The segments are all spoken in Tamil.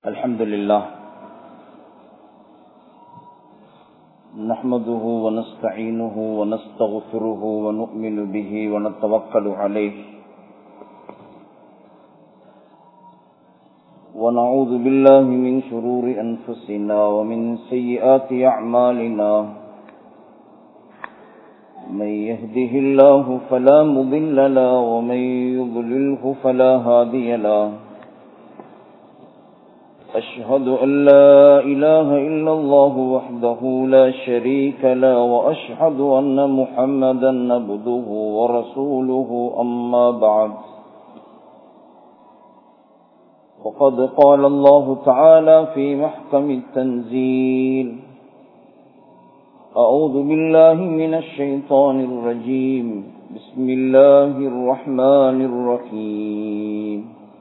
الحمد لله نحمده ونستعينه ونستغفره ونؤمن به ونتوكل عليه ونعوذ بالله من شرور أنفسنا ومن سيئات أعمالنا من يهده الله فلا مضل له ومن يضلله فلا هادي له أشهد أن لا إله إلا الله وحده لا شريك له وأشهد أن محمدا عبده ورسوله أما بعد وقد قال الله تعالى في محكم التنزيل أعوذ بالله من الشيطان الرجيم بسم الله الرحمن الرحيم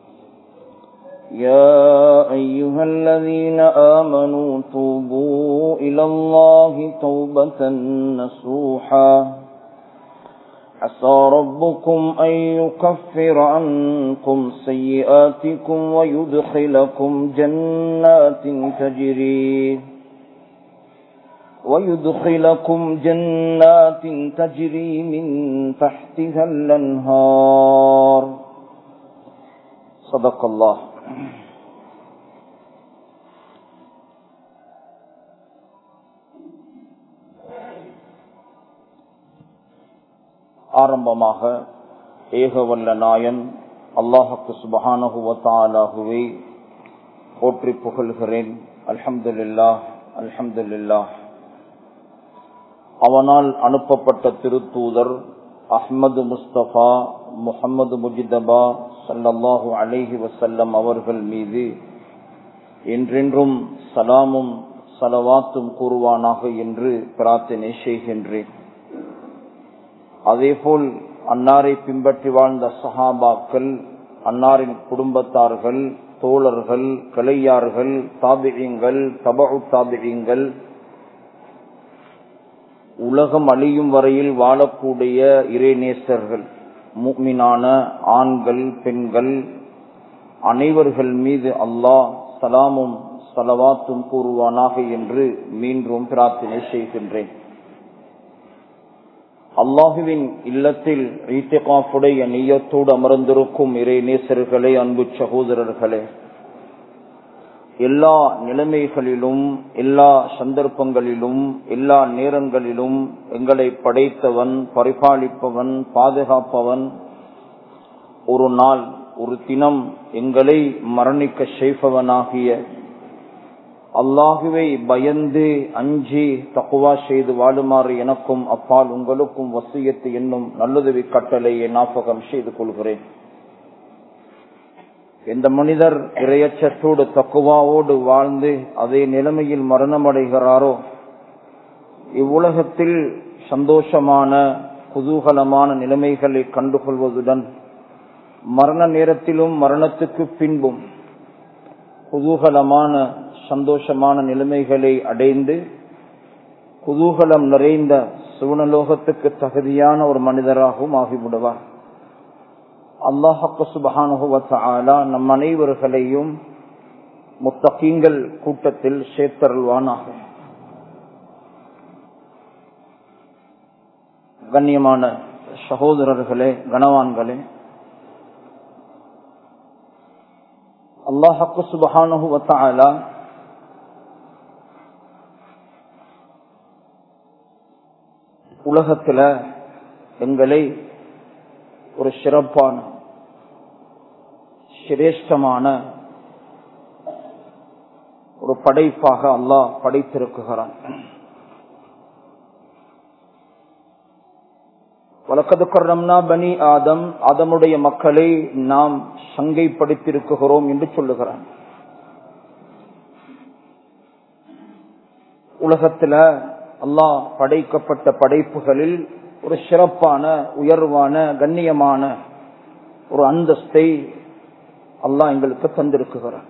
يا أيها الذين آمنوا توبوا إلى الله توبة نصوحا عسى ربكم أن يكفر عنكم سيئاتكم ويدخلكم جنات تجري ويدخلكم جنات تجري من تحتها الأنهار صدق الله ஆரம்பமாக ஏகவல்ல நாயன் அல்லாஹக்கு சுபஹானகுவத்தாலாகுவே போற்றி புகழ்கிறேன் அல்ஹம்துல்லா அல்ஹம்துல்லா அவனால் அனுப்பப்பட்ட திருத்தூதர் அஹ்மது முஸ்தபா முகமது முஜிதபா சல்லல்லாஹு அலைஹி வசல்லம் அவர்கள் மீது என்றென்றும் சலாமும் சலவாத்தும் கூறுவானாக என்று பிரார்த்தனை செய்கின்றேன் அதேபோல் அன்னாரை பின்பற்றி வாழ்ந்த சஹாபாக்கள் அன்னாரின் குடும்பத்தார்கள் தோழர்கள் கிளையார்கள் தாபியங்கள் தபு தாபியங்கள் உலகம் அழியும் வரையில் வாழக்கூடிய இறைநேசர்கள் முக்மினான ஆண்கள் பெண்கள் அனைவர்கள் மீது அல்லாஹ் சலாமும் சலவாத்தும் கூறுவானாக என்று மீண்டும் பிரார்த்தனை செய்கின்றேன் அல்லாஹுவின் இல்லத்தில் ஈத்திகாஃபுடைய நெய்யத்தோடு அமர்ந்திருக்கும் இறை நேசர்களே அன்பு சகோதரர்களே எல்லா நிலைமைகளிலும் எல்லா சந்தர்ப்பங்களிலும் எல்லா நேரங்களிலும் எங்களை படைத்தவன் பரிபாலிப்பவன் பாதுகாப்பவன் ஒரு நாள் ஒரு தினம் எங்களை மரணிக்க செய்பவனாகிய அல்லாஹுவை பயந்து அஞ்சி தக்குவா செய்து வாழுமாறு எனக்கும் அப்பால் உங்களுக்கும் வசியத்து என்னும் நல்லுதவி கட்டளையை ஞாபகம் செய்து கொள்கிறேன் எந்த மனிதர் இரையச்சத்தோடு தக்குவாவோடு வாழ்ந்து அதே நிலைமையில் மரணமடைகிறாரோ இவ்வுலகத்தில் சந்தோஷமான குதூகலமான நிலைமைகளை கண்டுகொள்வதுடன் மரண நேரத்திலும் மரணத்துக்கு பின்பும் குதூகலமான சந்தோஷமான நிலைமைகளை அடைந்து குதூகலம் நிறைந்த சுவனலோகத்துக்கு தகுதியான ஒரு மனிதராகவும் ஆகிவிடுவார் அல்லாஹக்கு சுபஹானுவத்தாலா நம் அனைவர்களையும் முத்தகீங்கள் கூட்டத்தில் சேர்த்தருள்வானாக கண்ணியமான சகோதரர்களே கனவான்களே அல்லாஹக்கு சுபஹானுவத்தாலா உலகத்துல எங்களை ஒரு சிறப்பான சிரேஷ்டமான ஒரு படைப்பாக அல்லாஹ் படைத்திருக்குகிறான் வழக்கது கர்ணம்னா பனி ஆதம் ஆதமுடைய மக்களை நாம் சங்கைப்படுத்தியிருக்குகிறோம் என்று சொல்லுகிறான் உலகத்துல அல்லாஹ் படைக்கப்பட்ட படைப்புகளில் ஒரு சிறப்பான உயர்வான கண்ணியமான ஒரு அந்தஸ்தை அல்லாஹ் எங்களுக்கு தந்திருக்குகிறார்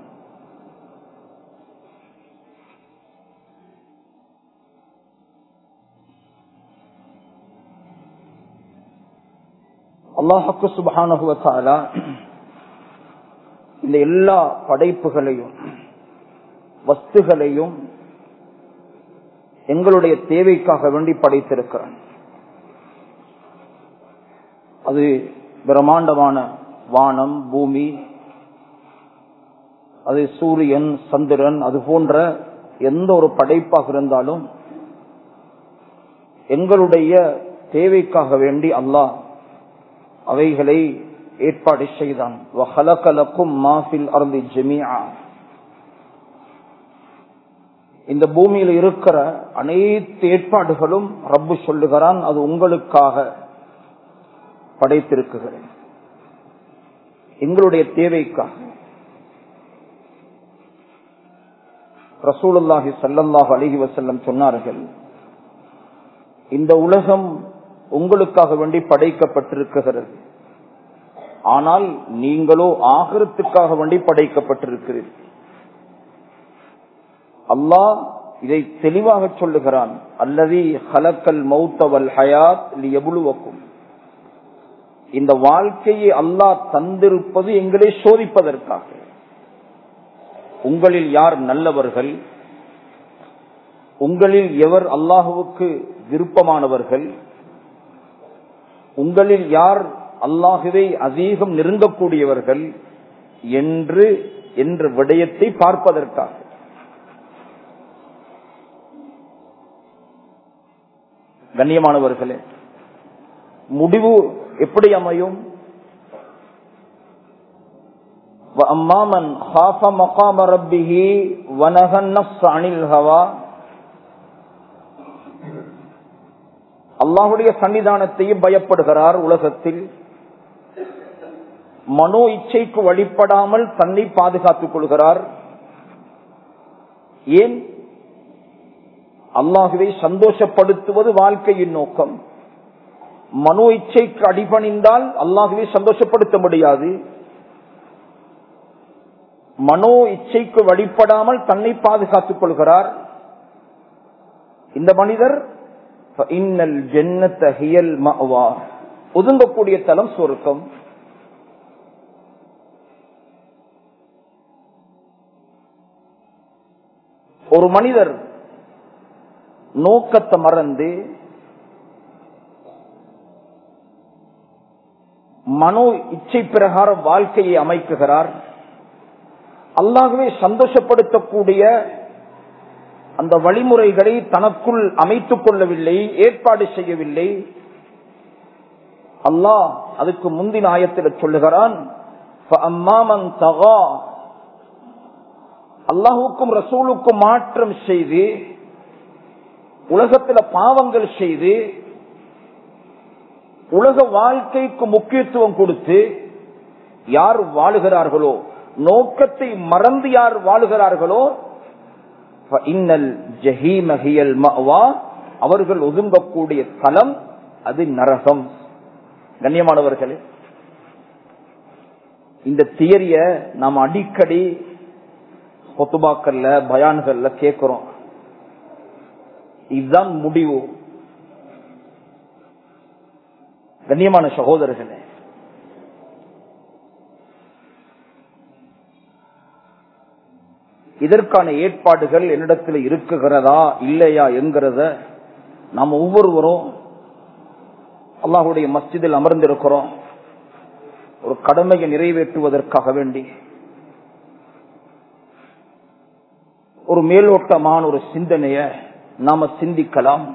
அல்லாஹக்கு சுபஹானகுவத்தாலா இந்த எல்லா படைப்புகளையும் வஸ்துகளையும் எங்களுடைய தேவைக்காக வேண்டி படைத்திருக்கிறான் அது பிரம்மாண்டமான வானம் பூமி அது சூரியன் சந்திரன் அது போன்ற எந்த ஒரு படைப்பாக இருந்தாலும் எங்களுடைய தேவைக்காக வேண்டி அல்லாஹ் அவைகளை ஏற்பாடு செய்தான் இந்த பூமியில் இருக்கிற அனைத்து ஏற்பாடுகளும் ரப்பு சொல்லுகிறான் அது உங்களுக்காக படைத்திருக்குகிறேன் எங்களுடைய தேவைக்காக ரசூலுல்லாஹி சல்லல்லாஹு அலிஹி வசல்லம் சொன்னார்கள் இந்த உலகம் உங்களுக்காக வேண்டி படைக்கப்பட்டிருக்கிறது ஆனால் நீங்களோ ஆகரத்துக்காக வேண்டி படைக்கப்பட்டிருக்கிறீர்கள் அல்லாஹ் இதை தெளிவாக சொல்லுகிறான் அல்லது ஹலக்கல் மௌத்தவல் ஹயாத் எவ்வளவுக்கும் இந்த வாழ்க்கையை அல்லாஹ் தந்திருப்பது எங்களை சோதிப்பதற்காக உங்களில் யார் நல்லவர்கள் உங்களில் எவர் அல்லாஹுவுக்கு விருப்பமானவர்கள் உங்களில் யார் அல்லாஹுவை அதிகம் நெருங்கக்கூடியவர்கள் என்று என்ற விடயத்தை பார்ப்பதற்காக கண்ணியமானவர்களே முடிவு எப்படி அமையும் அம்மாமன் ஹாஃப மகாம ரப்பிஹி வனகன் நஃப்ஸ் அனில் ஹவா அல்லாஹுடைய சன்னிதானத்தையும் பயப்படுகிறார் உலகத்தில் மனோ இச்சைக்கு வழிபடாமல் தன்னை பாதுகாத்துக் கொள்கிறார் ஏன் அல்லாஹுவை சந்தோஷப்படுத்துவது வாழ்க்கையின் நோக்கம் மனோ இச்சைக்கு அடிபணிந்தால் அல்லாஹுவை சந்தோஷப்படுத்த முடியாது மனோ இச்சைக்கு வழிபடாமல் தன்னை பாதுகாத்துக் கொள்கிறார் இந்த மனிதர் இன்னல் ஜென்னத்த ஹியல் மவா ஒதுங்கக்கூடிய தலம் சொருக்கம் ஒரு மனிதர் நோக்கத்தை மறந்து மனோ இச்சை பிரகாரம் வாழ்க்கையை அமைக்குகிறார் அல்லாகவே சந்தோஷப்படுத்தக்கூடிய அந்த வழிமுறைகளை தனக்குள் அமைத்துக் கொள்ளவில்லை ஏற்பாடு செய்யவில்லை அல்லாஹ் அதுக்கு முந்தின ஆயத்தில் சொல்லுகிறான் அல்லாஹுக்கும் ரசூலுக்கும் மாற்றம் செய்து உலகத்துல பாவங்கள் செய்து உலக வாழ்க்கைக்கு முக்கியத்துவம் கொடுத்து யார் வாழுகிறார்களோ நோக்கத்தை மறந்து யார் வாழுகிறார்களோ இன்னல் ஜஹீமஹியல் மவா அவர்கள் ஒதுங்கக்கூடிய தலம் அது நரகம் கண்ணியமானவர்களே இந்த தியரிய நாம் அடிக்கடி கொத்துபாக்கல்ல பயான்கள்ல கேட்கிறோம் இதுதான் முடிவு கண்ணியமான சகோதரர்களே இதற்கான ஏற்பாடுகள் என்னிடத்தில் இருக்குகிறதா இல்லையா என்கிறத நாம் ஒவ்வொருவரும் அல்லாஹுடைய மஸ்ஜிதில் அமர்ந்திருக்கிறோம் ஒரு கடமையை நிறைவேற்றுவதற்காக வேண்டி ஒரு மேலோட்டமான ஒரு சிந்தனைய நாம சிந்திக்கலாம்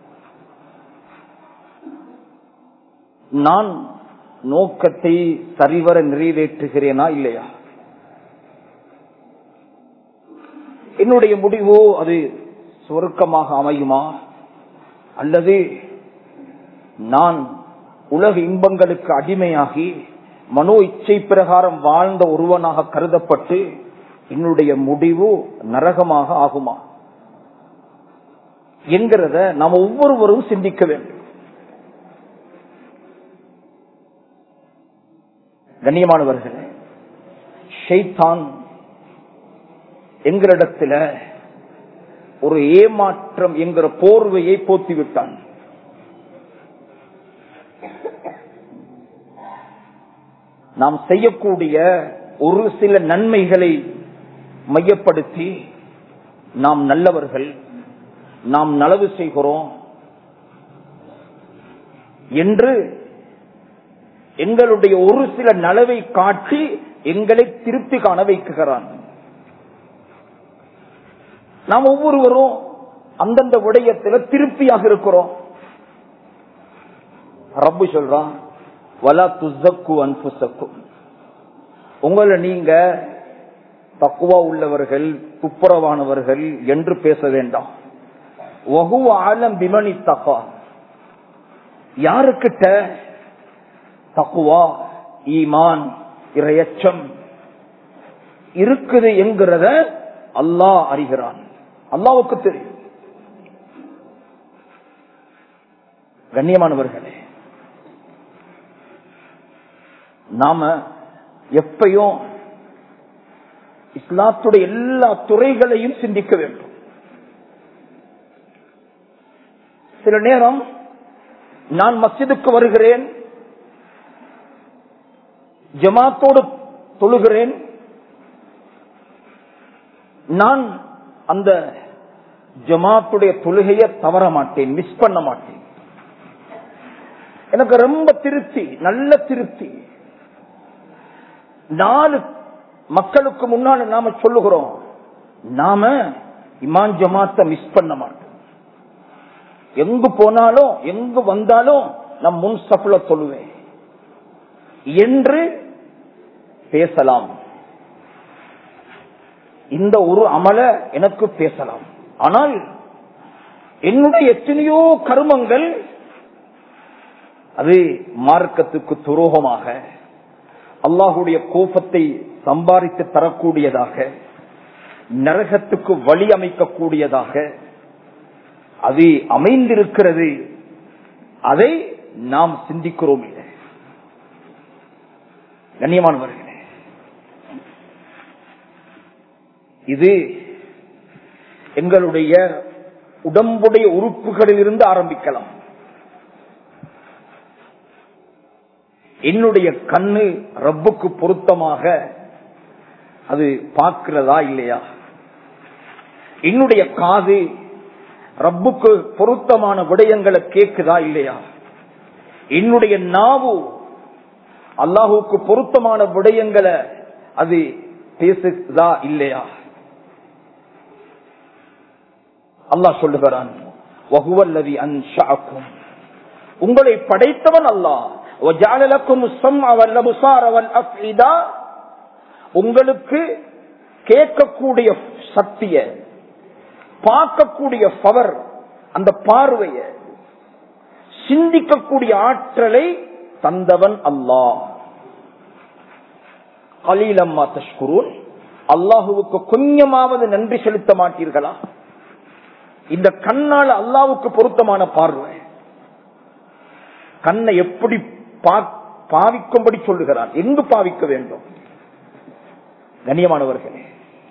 நான் நோக்கத்தை சரிவர நிறைவேற்றுகிறேனா இல்லையா என்னுடைய முடிவோ அது சுருக்கமாக அமையுமா அல்லது நான் உலக இன்பங்களுக்கு அடிமையாகி மனோ இச்சை பிரகாரம் வாழ்ந்த ஒருவனாக கருதப்பட்டு என்னுடைய முடிவு நரகமாக ஆகுமா என்கிறத நாம் ஒவ்வொருவரும் சிந்திக்க வேண்டும் கண்ணியமானவர்களே ஷைத்தான் எங்களிடத்துல ஒரு ஏமாற்றம் என்கிற போர்வையை போத்திவிட்டான் நாம் செய்யக்கூடிய ஒரு சில நன்மைகளை மையப்படுத்தி நாம் நல்லவர்கள் நாம் நலவு செய்கிறோம் என்று எங்களுடைய ஒரு சில நலவை காட்டி எங்களை திருப்தி காண வைக்குகிறான் நாம் ஒவ்வொருவரும் அந்தந்த விடயத்தில் திருப்தியாக இருக்கிறோம் ரப்பு சொல்றான் வலா துசக்கு அன்புசக்கும் உங்களை நீங்க தக்குவா உள்ளவர்கள் துப்புரவானவர்கள் என்று பேச வேண்டாம் வகுவ ஆலம் பிமணி தக்கா யாருக்கிட்ட தக்குவா ஈமான் இரையச்சம் இருக்குது என்கிறத அல்லாஹ் அறிகிறான் அல்லாவுக்கு தெரியும் கண்ணியமானவர்களே நாம எப்பையும் இஸ்லாத்துடைய எல்லா துறைகளையும் சிந்திக்க வேண்டும் சில நேரம் நான் மஸ்ஜிதுக்கு வருகிறேன் ஜமாத்தோடு தொழுகிறேன் நான் அந்த ஜமாத்துடைய தொழுகையை தவற மாட்டேன் மிஸ் பண்ண மாட்டேன் எனக்கு ரொம்ப திருப்தி நல்ல திருப்தி நாலு மக்களுக்கு முன்னால நாம சொல்லுகிறோம் நாம இமான் ஜமாத்த மிஸ் பண்ண மாட்டோம் எங்கு போனாலும் எங்கு வந்தாலும் நம் முன் சஃப்ல சொல்லுவேன் என்று பேசலாம் இந்த ஒரு அமல எனக்கு பேசலாம் ஆனால் என்னுடைய எத்தனையோ கருமங்கள் அது மார்க்கத்துக்கு துரோகமாக அல்லாஹுடைய கோபத்தை சம்பாதித்து தரக்கூடியதாக நரகத்துக்கு வழி அமைக்கக்கூடியதாக அது அமைந்திருக்கிறது அதை நாம் சிந்திக்கிறோம் இல்லை கண்ணியமானவர்களே இது எங்களுடைய உடம்புடைய உறுப்புகளில் இருந்து ஆரம்பிக்கலாம் என்னுடைய கண்ணு ரப்புக்கு பொருத்தமாக அது பார்க்கிறதா இல்லையா என்னுடைய காது ரப்புக்கு பொருத்தமான விடயங்களை கேட்குதா இல்லையா என்னுடைய நாவு அல்லாஹுக்கு பொருத்தமான விடயங்களை அது பேசுதா இல்லையா அல்லாஹ் சொல்லுகிறான் வகுவல்லதி அன்ஷாக்கும் உங்களை படைத்தவன் அல்லாஹ் உங்களுக்கு கேட்கக்கூடிய சக்திய பார்க்கக்கூடிய பவர் அந்த பார்வைய சிந்திக்கக்கூடிய ஆற்றலை தந்தவன் அல்லாஹ் அலீலம்மா தஷ்குரூன் அல்லாஹுவுக்கு கொஞ்சமாவது நன்றி செலுத்த மாட்டீர்களா இந்த கண்ணால் அல்லாவுக்கு பொருத்தமான பார்வை கண்ணை எப்படி பாவிக்கும்படி சொல்லுகிறான் எங்கு பாவிக்க வேண்டும் கண்ணியமானவர்களே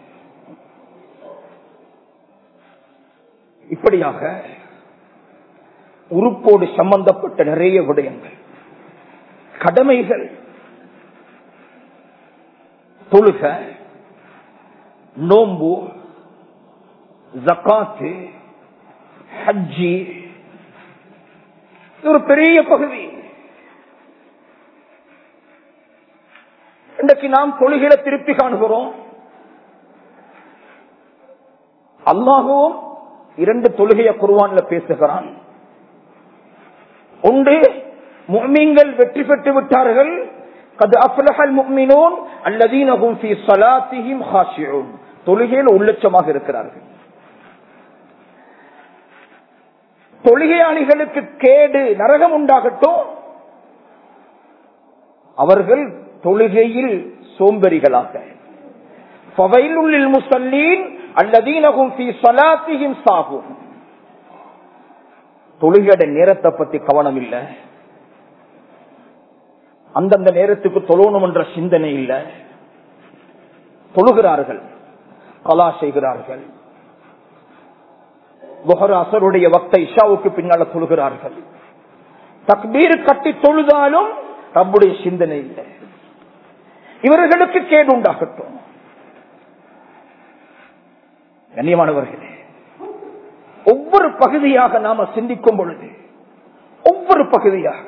இப்படியாக உறுப்போடு சம்பந்தப்பட்ட நிறைய விடயங்கள் கடமைகள் தொழுக நோம்பு ஜக்காத்து ஹஜ்ஜி ஒரு பெரிய பகுதி இன்றைக்கு நாம் தொழுகையில திருப்தி காணுகிறோம் அல்லாகவும் இரண்டு தொழுகைய குருவான்ல பேசுகிறான் ஒன்று முக்மீன்கள் வெற்றி பெற்று விட்டார்கள் கது அஃலஹல் முக்மினோன் அல்லதீனகும் ஃபீ ஸலாத்திஹிம் ஹாஷிஊன் தொழுகையில் உள்ளட்சமாக இருக்கிறார்கள் தொழுகையாளிகளுக்கு கேடு நரகம் உண்டாகட்டும் அவர்கள் தொழுகையில் சோம்பெறிகளாக முசல்லீன் அல்லதீனகும் சாகும் தொழுகையோட நேரத்தை பத்தி கவனம் இல்லை அந்தந்த நேரத்துக்கு தொழணும் என்ற சிந்தனை இல்லை தொழுகிறார்கள் கலா செய்கிறார்கள் புகர் அசருடைய வக்த இஷாவுக்கு பின்னால தொழுகிறார்கள் தக்பீர் கட்டி தொழுதாலும் ரப்புடைய சிந்தனை இல்லை இவர்களுக்கு கேடு உண்டாகட்டும் கண்ணியமானவர்களே ஒவ்வொரு பகுதியாக நாம சிந்திக்கும் பொழுது ஒவ்வொரு பகுதியாக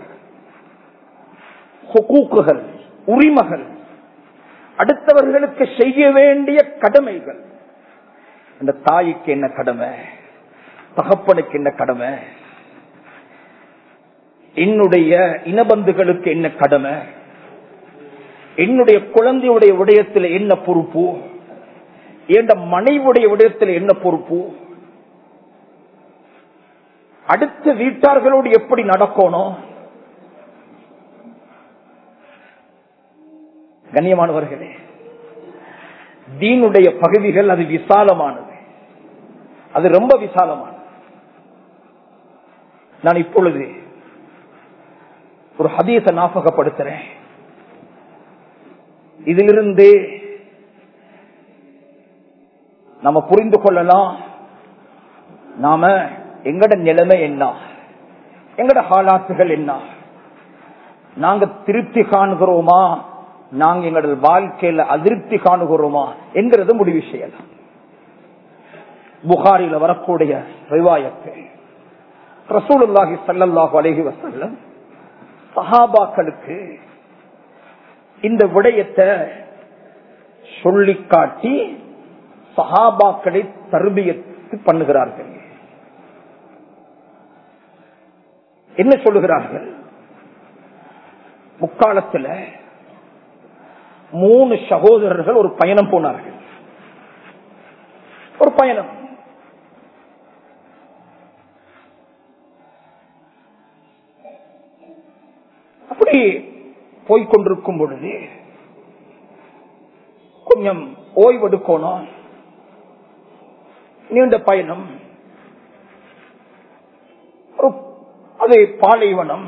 ஹுகூக்குகள் உரிமைகள் அடுத்தவர்களுக்கு செய்ய வேண்டிய கடமைகள் இந்த தாய்க்கு என்ன கடமை தகப்பனுக்கு என்ன கடமை என்னுடைய இனபந்துகளுக்கு என்ன கடமை என்னுடைய குழந்தையுடைய விடயத்தில் என்ன பொறுப்பு என் மனைவுடைய விடயத்தில் என்ன பொறுப்பு அடுத்த வீட்டார்களோடு எப்படி நடக்கணும் கண்ணியமானவர்களே தீனுடைய பகுதிகள் அது விசாலமானது அது ரொம்ப விசாலமானது நான் இப்பொழுது ஒரு ஹதீச ஞாபகப்படுத்துறேன் இதிலிருந்து நம்ம புரிந்து கொள்ளலாம் நாம எங்கட நிலைமை என்ன எங்கட ஹாலாத்துகள் என்ன நாங்க திருப்தி காணுகிறோமா நாங்க எங்களோட வாழ்க்கையில அதிருப்தி காணுகிறோமா என்கிறது முடிவு செய்யலாம் புகாரில வரக்கூடிய ரிவாயத்து ரசூலுல்லாஹி ஸல்லல்லாஹு அலைஹி வஸல்லம் சஹாபாக்களுக்கு இந்த விடயத்தை சொல்லி காட்டி சஹாபாக்களை தர்பியத்து பண்ணுகிறார்கள் என்ன சொல்லுகிறார்கள் முக்காலத்தில் மூணு சகோதரர்கள் ஒரு பயணம் போனார்கள் ஒரு பயணம் அப்படி போய்கொண்டிருக்கும் பொழுது கொஞ்சம் ஓய்வெடுக்கணும் நீண்ட பயணம் ஒரு- அது பாலைவனம்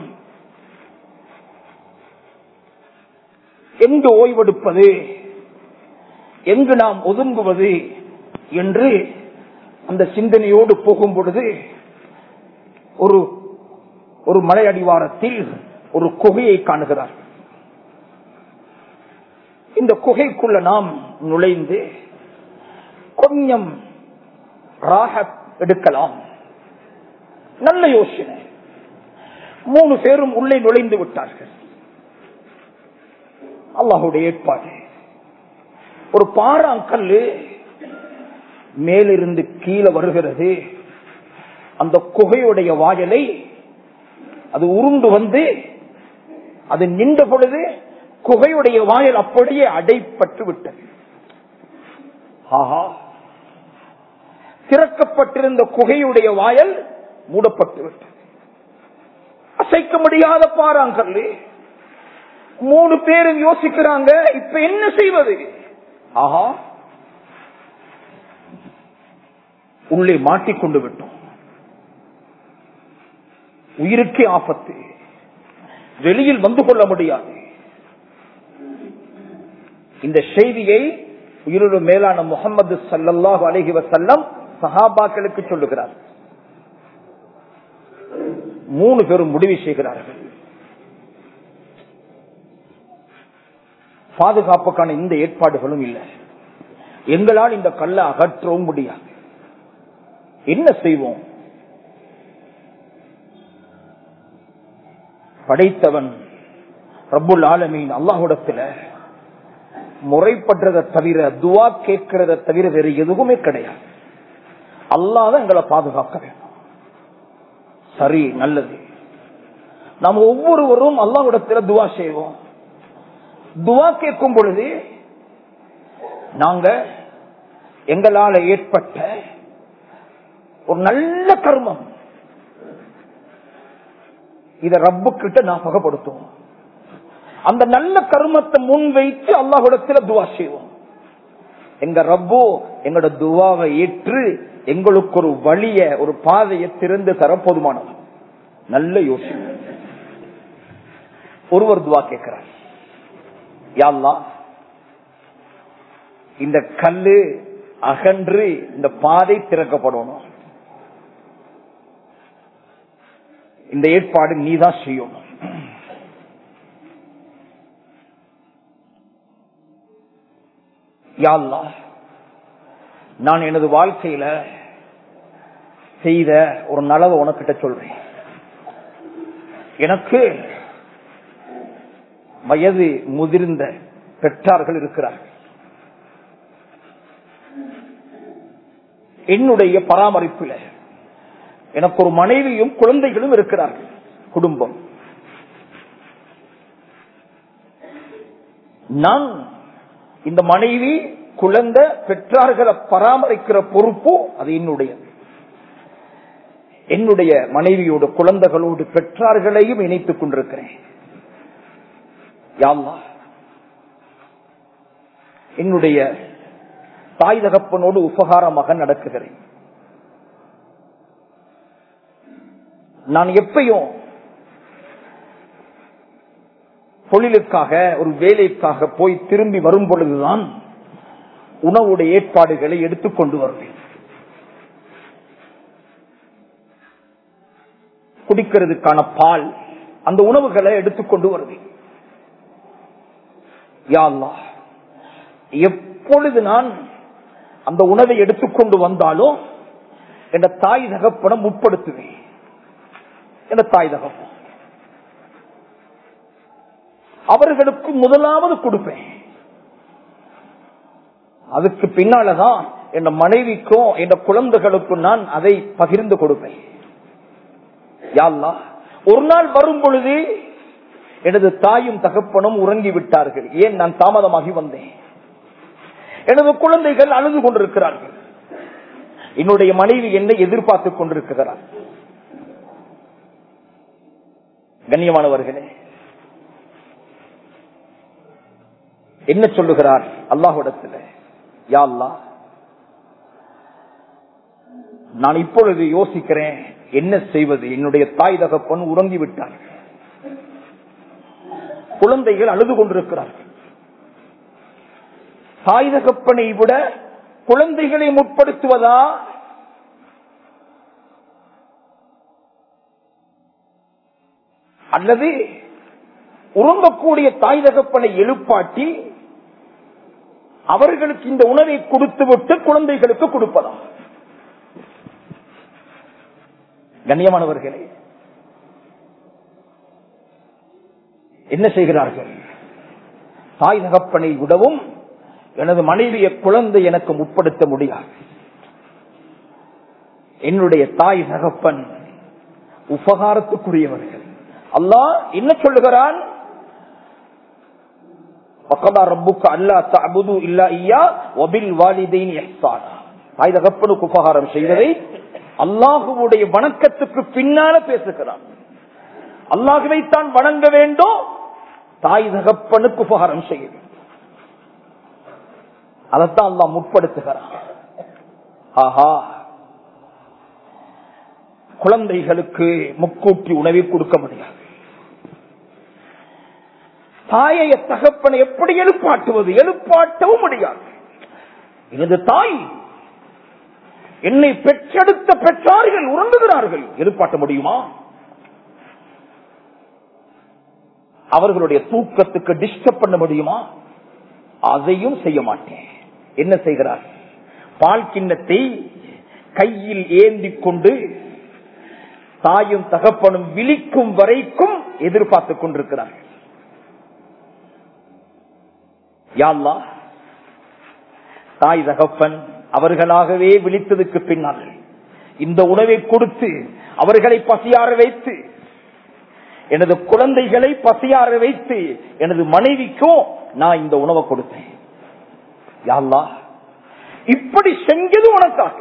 எங்கு ஓய்வெடுப்பது எங்கு நாம் ஒதுங்குவது என்று அந்த சிந்தனையோடு போகும் பொழுது ஒரு ஒரு மலை அடிவாரத்தில் ஒரு குகையை காணுகிறார் இந்த குகைக்குள்ள நாம் நுழைந்து கொஞ்சம் ராகத் எடுக்கலாம் நல்ல யோசனை மூணு பேரும் உள்ளே நுழைந்து விட்டார்கள் அல்லாஹுடைய ஏற்பாடு ஒரு பாறாங்கல்லு மேலிருந்து கீழே வருகிறது அந்த குகையுடைய வாயலை அது உருண்டு வந்து அது நின்ற பொழுது குகையுடைய வாயல் அப்படியே அடைப்பட்டு விட்டது ஆஹா திறக்கப்பட்டிருந்த குகையுடைய வாயல் மூடப்பட்டு விட்டது அசைக்க முடியாத பாறாங்கல்லு மூணு பேரும் யோசிக்கிறாங்க இப்ப என்ன செய்வது ஆஹா உள்ளே மாட்டிக்கொண்டு விட்டோம் உயிருக்கே ஆபத்து வெளியில் வந்து கொள்ள முடியாது இந்த செய்தியை உயிரோடு மேலான முகமது சல்லல்லாஹு அலைஹி வஸல்லம் சஹாபாக்களுக்கு சொல்லுகிறார் மூணு பேரும் முடிவு செய்கிறார்கள் பாதுகாப்புக்கான இந்த ஏற்பாடுகளும் இல்லை எங்களால் இந்த கல்லை அகற்றவும் முடியாது என்ன செய்வோம் படைத்தவன் ரப்புல் ஆலமீன் அல்லாஹுடத்துல முறைப்படுறதை தவிர துவா கேட்கிறத தவிர வேற எதுவுமே கிடையாது அல்லாத எங்களை பாதுகாக்க வேண்டும் சரி நல்லது நாம் ஒவ்வொருவரும் அல்லாஹ்விடத்துல துவா செய்வோம் துவா கேட்கும் பொழுது நாங்க எங்களால ஏற்பட்ட ஒரு நல்ல கர்மம் இத ரப்பு கிட்ட ஞாபகப்படுத்துவோம் அந்த நல்ல கர்மத்தை முன் வைத்து அல்லாஹுடத்துல துவா செய்வோம் எங்க ரப்பு எங்களோட துவாவை ஏற்று எங்களுக்கு ஒரு வழிய ஒரு பாதையை திறந்து தர போதுமானவன் நல்ல யோசனை ஒருவர் துவா கேட்கிறார் யாழ்லா இந்த கல்லு அகன்று இந்த பாதை திறக்கப்படணும் இந்த ஏற்பாடு நீதான் செய்யணும் யாழ்லா நான் எனது வாழ்க்கையில செய்த ஒரு நலவை உனக்கிட்ட சொல்றேன் எனக்கு வயது முதிர்ந்த பெற்றார்கள் இருக்கிறார்கள் என்னுடைய பராமரிப்பில் எனக்கு ஒரு மனைவியும் குழந்தைகளும் இருக்கிறார்கள் குடும்பம் நான் இந்த மனைவி குழந்தை பெற்றார்களை பராமரிக்கிற பொறுப்பு அது என்னுடையது என்னுடைய மனைவியோடு குழந்தைகளோடு பெற்றார்களையும் இணைத்துக் கொண்டிருக்கிறேன் யாழ்லா என்னுடைய தாய் தகப்பனோடு உபகாரமாக நடக்குகிறேன் நான் எப்பயும் தொழிலுக்காக ஒரு வேலைக்காக போய் திரும்பி வரும் பொழுதுதான் உணவுடைய ஏற்பாடுகளை எடுத்துக்கொண்டு வருவேன் குடிக்கிறதுக்கான பால் அந்த உணவுகளை எடுத்துக்கொண்டு வருவேன் யா அல்லாஹ், எப்பொழுது நான் அந்த உணவை எடுத்துக்கொண்டு வந்தாலும் என் தாய் தகப்பனம் முற்படுத்துவேன் என் தாய் தகப்பன் அவர்களுக்கு முதலாவது கொடுப்பேன் அதுக்கு பின்னாலதான் என் மனைவிக்கும் என் குழந்தைகளுக்கும் நான் அதை பகிர்ந்து கொடுப்பேன் யா அல்லாஹ், ஒரு நாள் வரும் பொழுது எனது தாயும் தகப்பனும் உறங்கி விட்டார்கள் ஏன் நான் தாமதமாகி வந்தேன் எனது குழந்தைகள் அழுது கொண்டிருக்கிறார்கள் என்னுடைய மனைவி என்னை எதிர்பார்த்துக் கொண்டிருக்கிறார் கண்ணியமானவர்களே என்ன சொல்லுகிறார் அல்லாஹுடத்தில் யா அல்லாஹ் நான் இப்பொழுது யோசிக்கிறேன் என்ன செய்வது என்னுடைய தாய் தகப்பன் உறங்கி விட்டார்கள் குழந்தைகள் அழுது கொண்டிருக்கிறார்கள் தாய் தகப்பனை விட குழந்தைகளை முற்படுத்துவதா அல்லது உறங்கக்கூடிய தாய் தகப்பனை எழுப்பாட்டி அவர்களுக்கு இந்த உணவை கொடுத்துவிட்டு குழந்தைகளுக்கு கொடுப்பதா கண்ணியமானவர்களே என்ன செய்கிறார்கள் தாய் தகப்பனை விடவும் எனது மனைவிய குழந்தை எனக்கு முற்படுத்த முடியாது என்னுடைய தாய் தகப்பன் உபகாரத்துக்குரியவர்கள் அல்லாஹ் என்ன சொல்லுகிறான் தாய் தகப்பனுக்கு உபகாரம் செய்வதை அல்லாஹுடைய வணக்கத்துக்கு பின்னால பேசுகிறான் அல்லாஹுவை தான் வணங்க வேண்டும் தாய் தகப்பனுக்கு உபகாரம் செய்ய வேண்டும் அதைத்தான் அல்லா முற்படுத்துகிறான் ஆஹா குழந்தைகளுக்கு முக்கூட்டி உணவை கொடுக்க முடியாது தாயை தகப்பனை எப்படி எழுப்பாட்டுவது எழுப்பாட்டவும் முடியாது எனது தாய் என்னை பெற்றெடுத்த பெற்றார்கள் உறங்குகிறார்கள் எழுப்பாட்ட முடியுமா அவர்களுடைய தூக்கத்துக்கு டிஸ்டர்ப் பண்ண முடியுமா அதையும் செய்ய மாட்டேன் என்ன செய்கிறார் பால் கிண்ணத்தை கையில் ஏந்தி கொண்டு தாயும் தகப்பனும் விழிக்கும் வரைக்கும் எதிர்பார்த்துக் கொண்டிருக்கிறார்கள் யாழ்லா தாய் தகப்பன் அவர்களாகவே விழித்ததுக்கு பின்னால் இந்த உணவை கொடுத்து அவர்களை பசியார வைத்து எனது குழந்தைகளை பசியார வைத்து எனது மனைவிக்கும் நான் இந்த உணவை கொடுத்தேன் யாழ்லா இப்படி செஞ்சது உனக்காக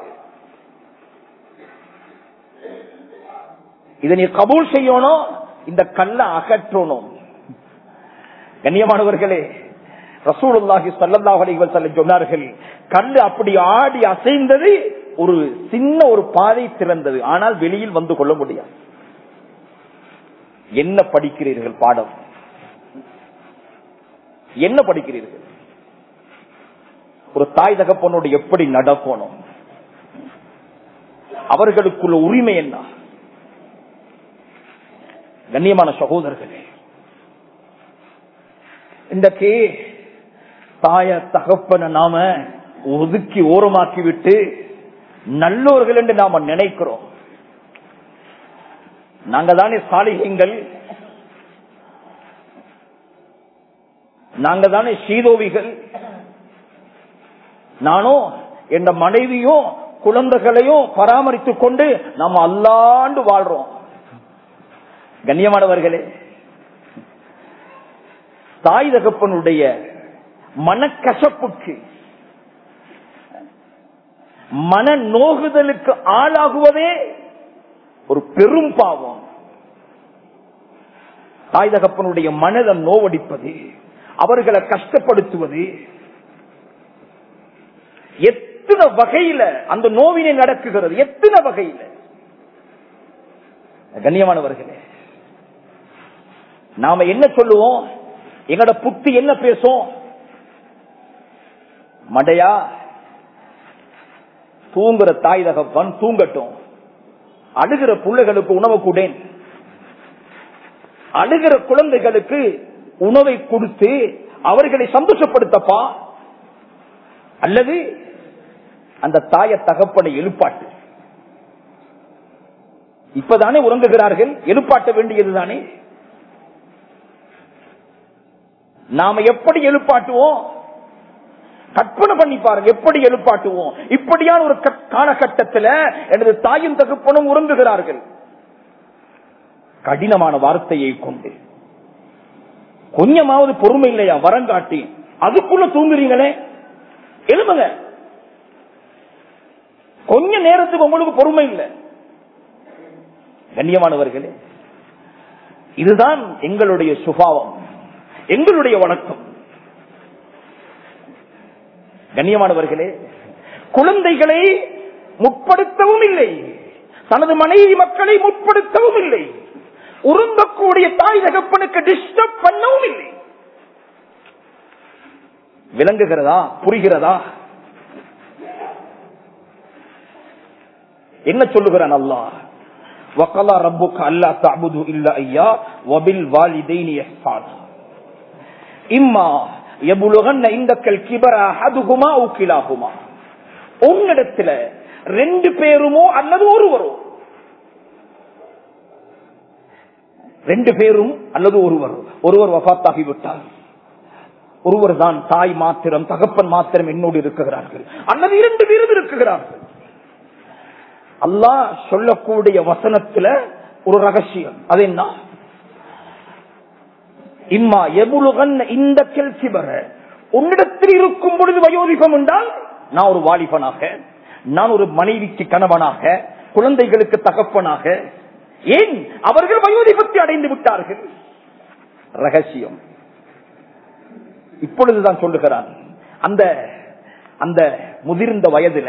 இதை நீ கபூல் செய்யணும் இந்த கல்லை அகற்றணும் கண்ணியமானவர்களே ரசூலுல்லாஹி ஸல்லல்லாஹு அலைஹி வஸல்லம் சொன்னார்கள் கல்லு அப்படி ஆடி அசைந்தது ஒரு சின்ன ஒரு பாதை திறந்தது ஆனால் வெளியில் வந்து கொள்ள முடியாது என்ன படிக்கிறீர்கள் பாடம் என்ன படிக்கிறீர்கள் ஒரு தாய் தகப்பனோடு எப்படி நடக்கணும் அவர்களுக்குள்ள உரிமை என்ன கண்ணியமான சகோதரர்களே இன்றைக்கு தாய தகப்பன நாம ஒதுக்கி ஓரமாக்கி விட்டு நல்லோர்கள் என்று நாம நினைக்கிறோம் நாங்க தானே சாலிகங்கள் நாங்க தானே சீதோவிகள் நானும் என் மனைவியும் குழந்தைகளையும் பராமரித்துக் கொண்டு நாம் அல்லாண்டு வாழ்றோம் கண்ணியமானவர்களே தாய் தகப்பனுடைய மனக்கசப்புக்கு மன நோகுதலுக்கு ஆளாகுவதே ஒரு பெரும் பாவம் தாய் தகப்பனுடைய மனதை நோவடிப்பது அவர்களை கஷ்டப்படுத்துவது எத்தனை வகையில அந்த நோவினை நடக்குகிறது எத்தனை வகையில கண்ணியமானவர்களே நாம என்ன சொல்லுவோம் எங்கட புத்தி என்ன பேசும் மடையா தூங்குற தாய் தகப்பன் தூங்கட்டும் அழுகிற பிள்ளைகளுக்கு உணவு கூடேன் அழுகிற குழந்தைகளுக்கு உணவை கொடுத்து அவர்களை சந்தோஷப்படுத்தப்பா அல்லது அந்த தாய தகப்பனை எழுப்பாட்டு இப்பதானே உறங்குகிறார்கள் எழுப்பாட்ட வேண்டியதுதானே நாம எப்படி எழுப்பாட்டுவோம் கற்பனை பண்ணி பாருங்க எப்படி எழுப்பாட்டுவோம் இப்படியான ஒரு காலகட்டத்தில் எனது தாயும் தகப்பனும் உறங்குகிறார்கள் கடினமான வார்த்தையை கொண்டு கொஞ்சமாவது பொறுமை இல்லையா வரங்காட்டி அதுக்குள்ள தூங்குறீங்களே எழுதுங்க கொஞ்ச நேரத்துக்கு உங்களுக்கு பொறுமை இல்லை கண்ணியமானவர்களே இதுதான் எங்களுடைய சுபாவம் எங்களுடைய வணக்கம் கண்ணியமானவர்களே குழந்தைகளை முற்படுத்தவும் இல்லை தனது மனைவி மக்களை முற்படுத்தவும் இல்லை உருந்தக்கூடிய தாய் தகப்பனுக்கு டிஸ்டர்ப் பண்ணவும் இல்லை விளங்குகிறதா புரிகிறதா என்ன சொல்லுகிறான் அல்லா வக்கலா ரப்புக்கு அல்லா தாபுது இல்ல ஐயா வபில் வாலிதைனி எஹ்சானா இம்மா எபுலுகன் இந்தக்கல் கிபரா அதுகுமா ஊக்கிலாகுமா உன்னிடத்துல ரெண்டு பேருமோ அல்லது ஒருவரோ ரெண்டு பேரும் அல்லது ஒருவர் ஒருவர் வபாத்தாகிவிட்டார் ஒருவர் தான் தாய் மாத்திரம் தகப்பன் மாத்திரம் என்னோடு இருக்கிறார்கள் அல்லது இரண்டு பேரும் இருக்கிறார்கள் அல்லாஹ் சொல்லக்கூடிய வசனத்துல ஒரு ரகசியம் அது என்ன இம்மா எபுலுகன் இந்த கெல்சி வர உன்னிடத்தில் இருக்கும் பொழுது வயோதிகம் என்றால் நான் ஒரு வாலிபனாக நான் ஒரு மனைவிக்கு கணவனாக குழந்தைகளுக்கு தகப்பனாக ஏன் அவர்கள் வயோதிபத்தை அடைந்து விட்டார்கள் ரகசியம் இப்பொழுதுதான் சொல்லுகிறான் அந்த அந்த முதிர்ந்த வயதுல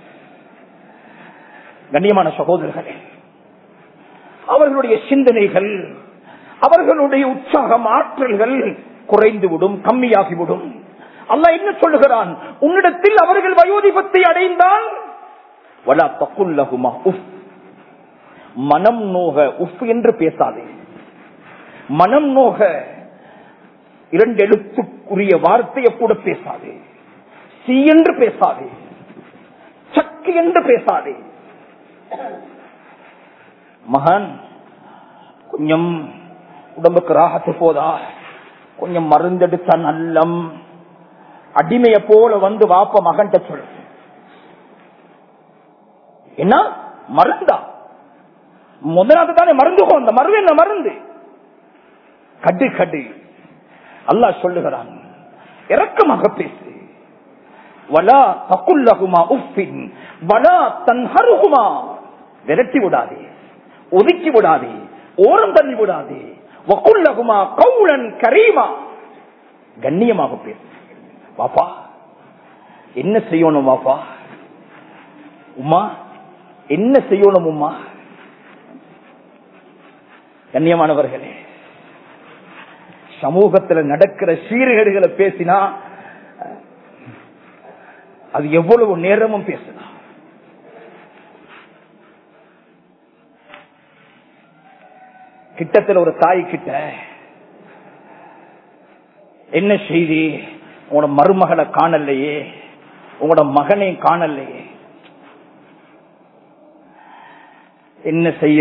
கண்ணியமான சகோதரர்களே அவர்களுடைய சிந்தனைகள் அவர்களுடைய உற்சாகம் ஆற்றல்கள் குறைந்துவிடும் கம்மியாகிவிடும் அல்ல என்ன சொல்லுகிறான் உன்னிடத்தில் அவர்கள் வயோதிபத்தை அடைந்தால் வலா தக்குல்லகுமா உஃப் மனம் நோக உஃப் என்று பேசாதே மனம் நோக இரண்டு எழுத்துக்குரிய வார்த்தையை கூட பேசாதே சி என்று பேசாதே சக்கு என்று பேசாதே மகன் கொஞ்சம் உடம்புக்கு ராகத்து போதா கொஞ்சம் மருந்தெடுத்த நல்லம் அடிமைய போல வந்து வாப்ப மகன்கிட்ட சொல்லு என்ன மருந்தா முதலாவது தானே மருந்து அந்த மருந்து என்ன மருந்து கடு கடு அல்லாஹ் சொல்லுகிறான் இறக்கமாக பேசு வலா தக்குல்லகுமா உப்பின் வலா தன்ஹருகுமா விரட்டி விடாதே ஒதுக்கி விடாதே ஓரம் தள்ளி விடாதே வக்குல்லகுமா கவுளன் கரீமா கண்ணியமாக பேசு பாப்பா என்ன செய்யணும் பாப்பா உமா என்ன செய்யணும் உமா கண்ணியமானவர்களே சமூகத்தில் நடக்கிற சீர்கேடுகளை பேசினா அது எவ்வளவு நேரமும் பேசலாம் கிட்டத்தில் ஒரு தாய் கிட்ட என்ன செய்தி உன மருமகளை காணலையே உங்களோட மகனை காணலையே என்ன செய்ய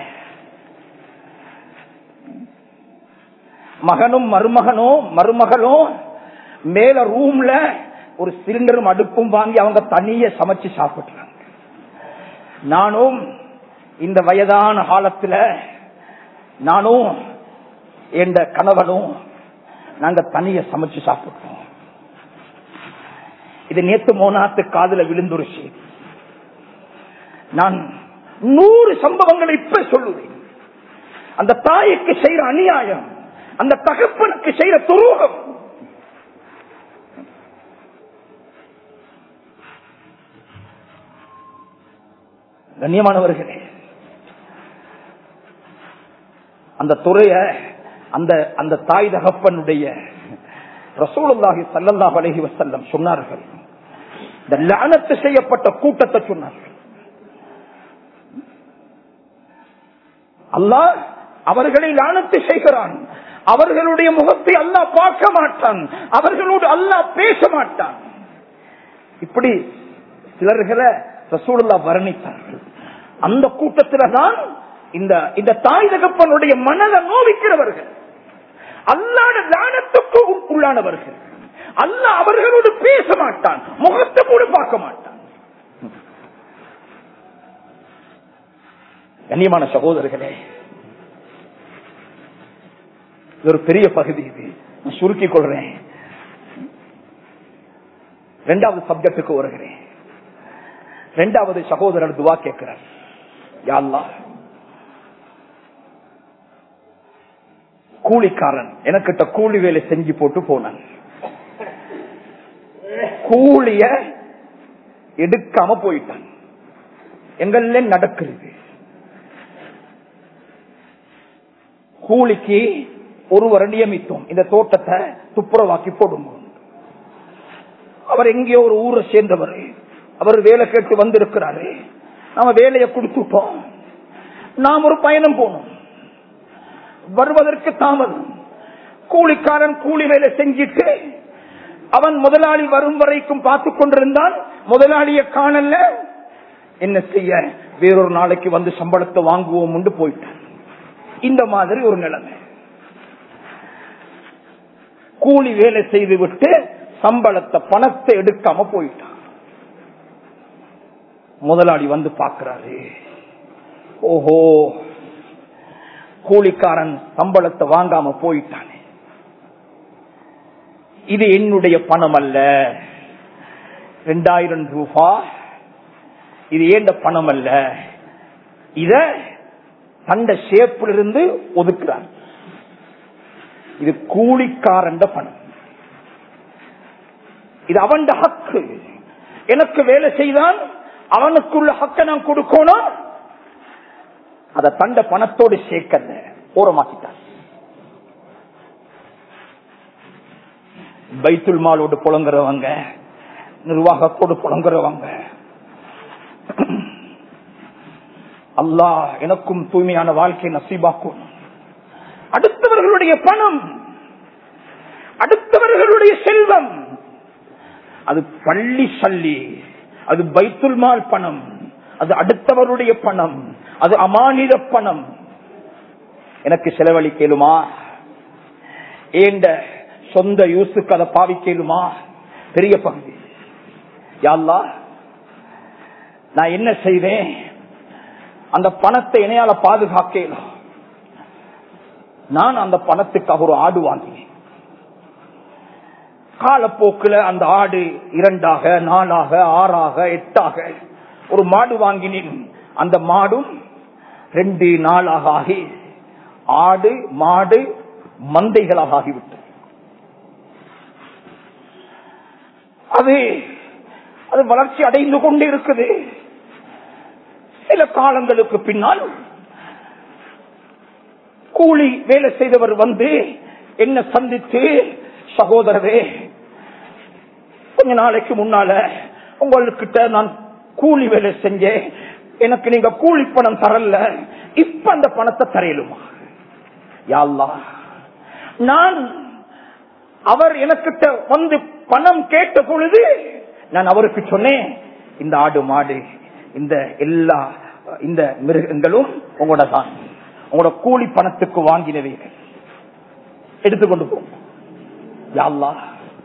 மகனும் மருமகனும் மருமகளும் மேல ரூம்ல ஒரு சிலிண்டரும் அடுப்பும் வாங்கி அவங்க தனிய சமைச்சு சாப்பிடுறாங்க நானும் இந்த வயதான காலத்துல நானும் எந்த கணவனும் நாங்க தனிய சமைச்சு சாப்பிடுறோம் இது நேத்து மோனாத்து காதுல விழுந்தொரு செய்தி நான் நூறு சம்பவங்களை இப்ப சொல்லுவேன் அந்த தாய்க்கு செய்யற அநியாயம் அந்த தகப்பனுக்கு செய்யற துரோகம் கண்ணியமானவர்களே அந்த துறைய அந்த அந்த தாய் தகப்பனுடைய ரசூலுல்லாஹி ஸல்லல்லாஹு அலைஹி வஸல்லம் சொன்னார்கள் இந்த லானத்து செய்யப்பட்ட கூட்டத்தை சொன்னார்கள் அல்லாஹ் அவர்களை லானத்து செய்கிறான் அவர்களுடைய முகத்தை அல்லாஹ் பார்க்க மாட்டான் அவர்களோடு அல்லாஹ் பேச மாட்டான் இப்படி சிலர்களை ரசூலுல்லா வர்ணித்தார்கள் அந்த கூட்டத்தில தான் இந்த இந்த தாய் தகப்பனுடைய மனதை நோவிக்கிறவர்கள் அல்லாட தானத்துக்கு உள்ளானவர்கள் அல்ல அவர்களோடு பேச மாட்டான் முகத்தை கூட பார்க்க மாட்டான் கண்ணியமான சகோதரர்களே இது ஒரு பெரிய பகுதி இது நான் சுருக்கிக் கொள்றேன் இரண்டாவது சப்ஜெக்டுக்கு வருகிறேன் இரண்டாவது சகோதரர் துவா கேட்கிறார் யாழ்லா கூலிக்காரன் எனக்கிட்ட கூலி வேலை செஞ்சு போட்டு போனான் கூலிய எடுக்காம போயிட்டான் எங்கள்ல நடக்கிறது கூலிக்கு ஒருவரை நியமித்தோம் இந்த தோட்டத்தை துப்புரவாக்கி போடுங்க அவர் எங்கேயோ ஒரு ஊரை சேர்ந்தவர் அவர் வேலை கேட்டு வந்திருக்கிறாரு நாம வேலையை கொடுத்துட்டோம் நாம் ஒரு பயணம் போனோம் வருவதற்கு தாமதம் கூலிக்காரன் கூலி வேலை செஞ்சிட்டு அவன் முதலாளி வரும் வரைக்கும் பார்த்து கொண்டிருந்தான் முதலாளிய காணல என்ன செய்ய வேறொரு நாளைக்கு வந்து சம்பளத்தை வாங்குவோம் போயிட்டான் இந்த மாதிரி ஒரு நிலைமை கூலி வேலை செய்து விட்டு சம்பளத்தை பணத்தை எடுக்காம போயிட்டான் முதலாளி வந்து பார்க்கிறாரு ஓஹோ கூலிக்காரன் சம்பளத்தை வாங்காம போயிட்டானே இது என்னுடைய பணம் அல்ல ரெண்டாயிரம் ரூபாய் இது ஏண்ட பணம் அல்ல இத தண்ட ஷேப்பில் இருந்து ஒதுக்குறான் இது கூலிக்காரன் பணம் இது அவன் ஹக்கு எனக்கு வேலை செய்தான் அவனுக்குள்ள ஹக்க நான் கொடுக்கணும் அத தண்ட பணத்தோடு சேர்க்கல ஓரமாக்கிட்டான் பைத்துல் மாலோடு புலங்குறவங்க நிர்வாகத்தோடு புலங்குறவங்க அல்லாஹ் எனக்கும் தூய்மையான வாழ்க்கை நசீபாக்கும் அடுத்தவர்களுடைய பணம் அடுத்தவர்களுடைய செல்வம் அது பள்ளி சல்லி அது பைத்துல் மால் பணம் அது அடுத்தவருடைய பணம் அது அமானித பணம் எனக்கு செலவழிக்கலுமா ஏண்ட சொந்த யூசுக்கு அதை பாவிக்கலுமா பெரிய பகுதி யாழ்லா நான் என்ன செய்வேன் அந்த பணத்தை இணையால பாதுகாக்கலாம் நான் அந்த பணத்துக்காக ஒரு ஆடு வாங்கினேன் காலப்போக்கில் அந்த ஆடு இரண்டாக நாலாக ஆறாக எட்டாக ஒரு மாடு வாங்கினேன் அந்த மாடும் ரெண்டு நாளாக ஆகி ஆடு மாடு மந்தைகளாக ஆகிவிட்டது அது அது வளர்ச்சி அடைந்து கொண்டே இருக்குது சில காலங்களுக்கு பின்னால் கூலி வேலை செய்தவர் வந்து என்ன சந்தித்து சகோதரரே கொஞ்ச நாளைக்கு முன்னால உங்கள்கிட்ட நான் கூலி வேலை செஞ்சேன் எனக்கு நீங்க கூலி பணம் தரல இப்ப அந்த பணத்தை தரையிலுமா யாழ்லா நான் அவர் எனக்கிட்ட வந்து பணம் கேட்ட பொழுது நான் அவருக்கு சொன்னேன் இந்த ஆடு மாடு இந்த எல்லா இந்த மிருகங்களும் உங்களோட தான் உங்களோட கூலி பணத்துக்கு வாங்கினவைகள் எடுத்துக்கொண்டு போ யா அல்லாஹ்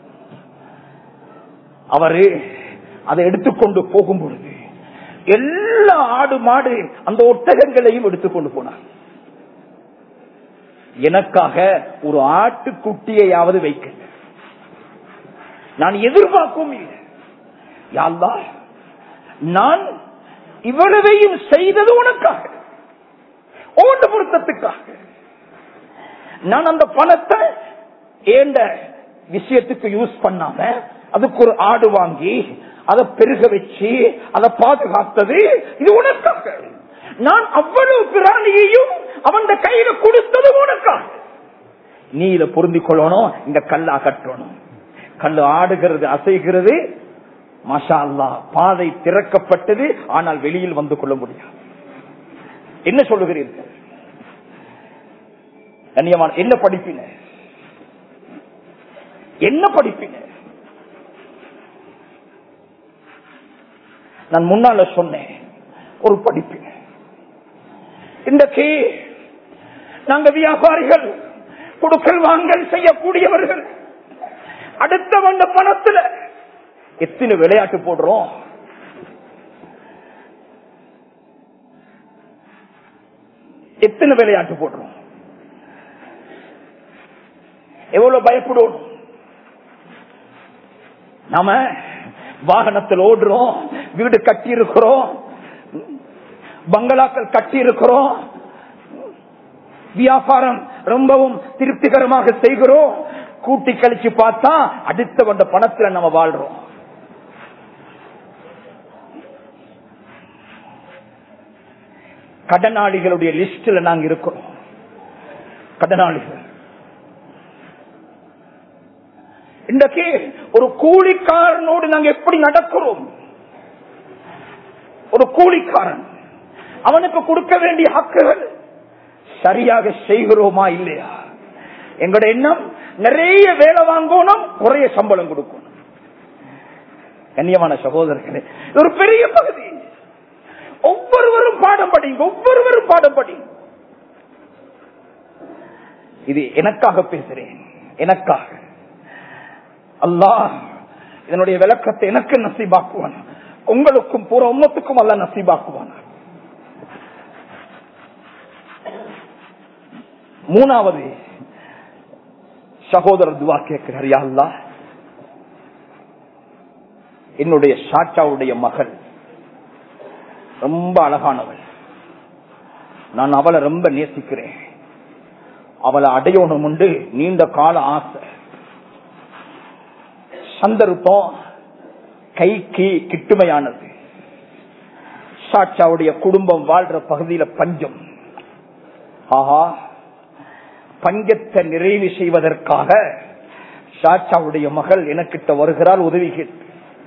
அவரு அதை எடுத்துக்கொண்டு போகும் பொழுது எல்லா ஆடு மாடு அந்த ஒட்டகங்களையும் எடுத்துக்கொண்டு போனார் எனக்காக ஒரு ஆட்டுக்குட்டியையாவது வைக்க நான் எதிர்பார்க்கவும் இல்லை யா அல்லாஹ், நான் இவ்வளவையும் செய்தது உனக்காக ஓண்டு பொருத்தத்துக்காக நான் அந்த பணத்தை ஏண்ட விஷயத்துக்கு யூஸ் பண்ணாம அதுக்கு ஒரு ஆடு வாங்கி அதை பெருக வச்சு அதை பாதுகாத்தது இது உனக்காக நான் அவ்வளவு பிராணியையும் அவன் கையில கொடுத்தது உனக்காக நீ இதை பொருந்திக் கொள்ளணும் இந்த கல்லா கட்டணும் கல்லு ஆடுகிறது அசைகிறது மஷா அல்லா பாதை திறக்கப்பட்டது ஆனால் வெளியில் வந்து கொள்ள முடியாது என்ன சொல்லுகிறீர்கள் கண்ணியமான என்ன படிப்பின என்ன படிப்பின நான் முன்னால சொன்னேன் ஒரு படிப்பின இன்றைக்கு நாங்க வியாபாரிகள் கொடுக்கல் வாங்கல் செய்யக்கூடியவர்கள் அடுத்த வந்த பணத்துல எத்தனை விளையாட்டு போடுறோம் எத்தனை விளையாட்டு போடுறோம் எவ்வளவு பயப்படுவோம் நாம வாகனத்தில் ஓடுறோம் வீடு கட்டி இருக்கிறோம் பங்களாக்கள் கட்டி இருக்கிறோம் வியாபாரம் ரொம்பவும் திருப்திகரமாக செய்கிறோம் கூட்டி கழிச்சு பார்த்தா அடுத்த வந்த பணத்துல நம்ம வாழ்றோம் கடனாளிகளுடைய லிஸ்ட்ல நாங்க இருக்கிறோம் கடனாளிகள் இன்றைக்கு ஒரு கூலிக்காரனோடு நாங்க எப்படி நடக்கிறோம் ஒரு கூலிக்காரன் அவனுக்கு கொடுக்க வேண்டிய ஹக்குகள் சரியாக செய்கிறோமா இல்லையா எங்களோட எண்ணம் நிறைய வேலை வாங்கணும் குறைய சம்பளம் கொடுக்கணும் கண்ணியமான சகோதரர்களே இது ஒரு பெரிய பகுதி ஒவ்வொருவரும் பாடம் படிங்க ஒவ்வொருவரும் பாடம் படிங்க இது எனக்காக பேசுறேன் எனக்காக அல்லாஹ் இதனுடைய விளக்கத்தை எனக்கு நசீபாக்குவான் உங்களுக்கும் பூர உம்மத்துக்கும் அல்ல நசீபாக்குவான் மூணாவது சகோதரர் துவா கேட்கிறார் யா அல்லாஹ் என்னுடைய ஷாச்சாவுடைய மகள் ரொம்ப அழகானவள் நான் அவளை ரொம்ப நேசிக்கிறேன் அவளை அடையணும் உண்டு நீண்ட கால ஆசை சந்தர்ப்பம் கைக்கு கிட்டுமையானது சாட்சாவுடைய குடும்பம் வாழ்ற பகுதியில பஞ்சம் ஆஹா பஞ்சத்தை நிறைவு செய்வதற்காக சாட்சாவுடைய மகள் எனக்கிட்ட வருகிறாள் உதவி கேட்டு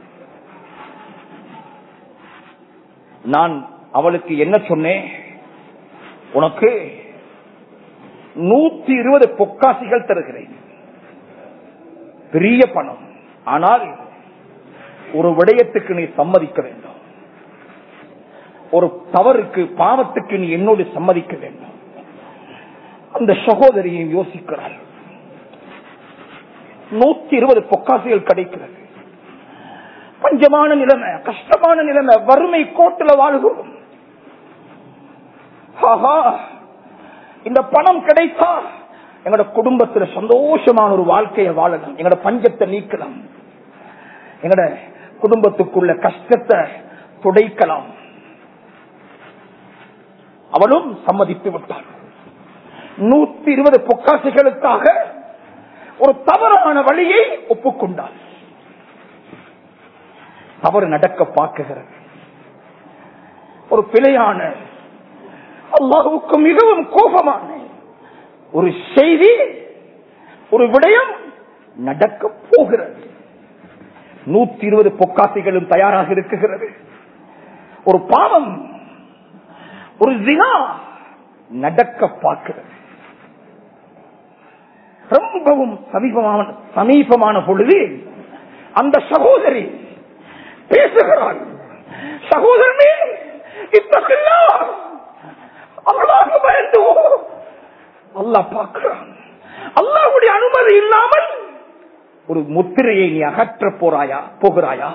நான் அவளுக்கு என்ன சொன்னேன் உனக்கு நூத்தி இருபது பொக்காசிகள் தருகிறேன் பெரிய பணம் ஆனால் ஒரு விடயத்துக்கு நீ சம்மதிக்க வேண்டும் ஒரு தவறுக்கு பாவத்துக்கு நீ என்னோடு சம்மதிக்க வேண்டும் அந்த சகோதரியும் யோசிக்கிறாள் நூத்தி இருபது பொக்காசிகள் கிடைக்கிறது பஞ்சமான நிலைமை கஷ்டமான நிலைமை வறுமை கோட்டில் வாழ்கிறோம் ஆஹா இந்த பணம் கிடைத்தா எங்களோட குடும்பத்துல சந்தோஷமான ஒரு வாழ்க்கையை வாழலாம் எங்களோட பஞ்சத்தை நீக்கலாம் எங்களோட குடும்பத்துக்குள்ள கஷ்டத்தை துடைக்கலாம் அவளும் சம்மதித்து விட்டாள் நூத்தி இருபது பொக்காசிகளுக்காக ஒரு தவறான வழியை ஒப்புக்கொண்டாள் தவறு நடக்க பார்க்குகிறது ஒரு பிழையான அல்லாஹுக்கு மிகவும் கோபமான ஒரு செய்தி ஒரு விடயம் நடக்க போகிறது நூத்தி இருபது பொக்காசிகளும் தயாராக இருக்குகிறது ஒரு பாவம் ஒரு தினா நடக்க பார்க்கிறது ரொம்பவும் சமீபமான சமீபமான பொழுது அந்த சகோதரி பேசுகிறான் சகோதரனே இத்தகையா அவளாக பயந்து அல்லாஹ் பார்க்கிறான் அல்லாஹ்வுடைய அனுமதி இல்லாமல் ஒரு முத்திரையை நீ அகற்ற போறாயா போகிறாயா